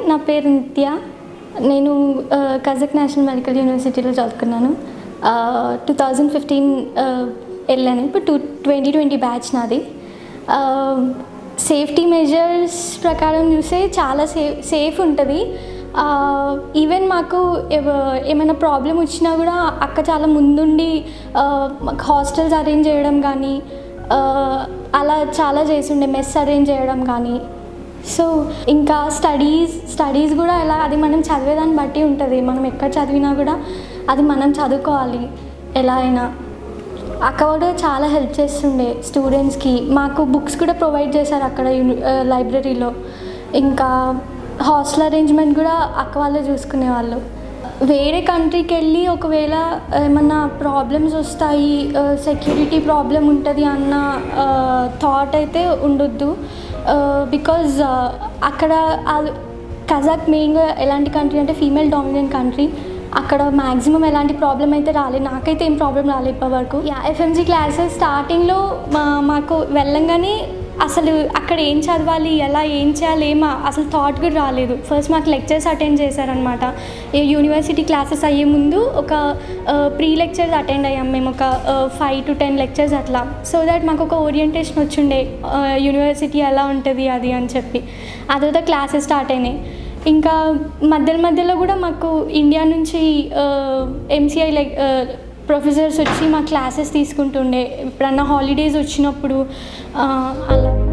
నా పేరు నిత్య నేను ఆ, కజక్ నేషనల్ మెడికల్ యూనివర్సిటీలో చదువుకున్నాను టూ థౌజండ్ ఫిఫ్టీన్ వెళ్ళాను ఇప్పుడు టూ ట్వంటీ ట్వంటీ బ్యాచ్ నాది సేఫ్టీ మెజర్స్ ప్రకారం చూస్తే చాలా సేఫ్ సేఫ్ ఉంటుంది ఈవెన్ మాకు ఎవ- ఏమైనా ప్రాబ్లం వచ్చినా కూడా అక్క చాలా ముందుండి ఆ, మాకు హాస్టల్స్ అరేంజ్ చేయడం కానీ ఆ, అలా చాలా చేసిండే మెస్ అరేంజ్ చేయడం కానీ సో ఇంకా స్టడీస్ స్టడీస్ కూడా ఎలా అది మనం చదివేదాన్ని బట్టి ఉంటుంది మనం ఎక్కడ చదివినా కూడా అది మనం చదువుకోవాలి ఎలా అయినా అక్క కూడా చాలా హెల్ప్ చేస్తుండే స్టూడెంట్స్కి మాకు బుక్స్ కూడా ప్రొవైడ్ చేశారు అక్కడ యూని లైబ్రరీలో ఇంకా హాస్టల్ అరేంజ్మెంట్ కూడా అక్క వాళ్ళే చూసుకునేవాళ్ళు వేరే కంట్రీకి వెళ్ళి ఒకవేళ ఏమన్నా ప్రాబ్లమ్స్ వస్తాయి సెక్యూరిటీ ప్రాబ్లం ఉంటుంది అన్న థాట్ అయితే ఉండొద్దు బికాజ్ అక్కడ కజాక్ మెయిన్గా ఎలాంటి కంట్రీ అంటే ఫీమేల్ డామినెంట్ కంట్రీ అక్కడ మ్యాక్సిమం ఎలాంటి ప్రాబ్లం అయితే రాలేదు నాకైతే ఏం ప్రాబ్లం రాలేదు ఇప్పటివరకు యా ఎఫ్ఎంజీ క్లాసెస్ స్టార్టింగ్లో మా మాకు వెళ్ళంగానే అసలు అక్కడ ఏం చదవాలి ఎలా ఏం చేయాలి ఏమా అసలు థాట్ కూడా రాలేదు ఫస్ట్ మాకు లెక్చర్స్ అటెండ్ చేశారనమాట ఈ యూనివర్సిటీ క్లాసెస్ అయ్యే ముందు ఒక ప్రీ లెక్చర్స్ అటెండ్ అయ్యాం మేము ఒక ఫైవ్ టు టెన్ లెక్చర్స్ అట్లా సో దట్ మాకు ఒక ఓరియంటేషన్ వచ్చిండే యూనివర్సిటీ ఎలా ఉంటుంది అది అని చెప్పి ఆ తర్వాత క్లాసెస్ స్టార్ట్ అయినాయి ఇంకా మధ్యలో మధ్యలో కూడా మాకు ఇండియా నుంచి ఎంసీఐ లైక్ ప్రొఫెసర్స్ వచ్చి మా క్లాసెస్ తీసుకుంటుండే ఎప్పుడన్నా హాలిడేస్ వచ్చినప్పుడు ఆ, అలా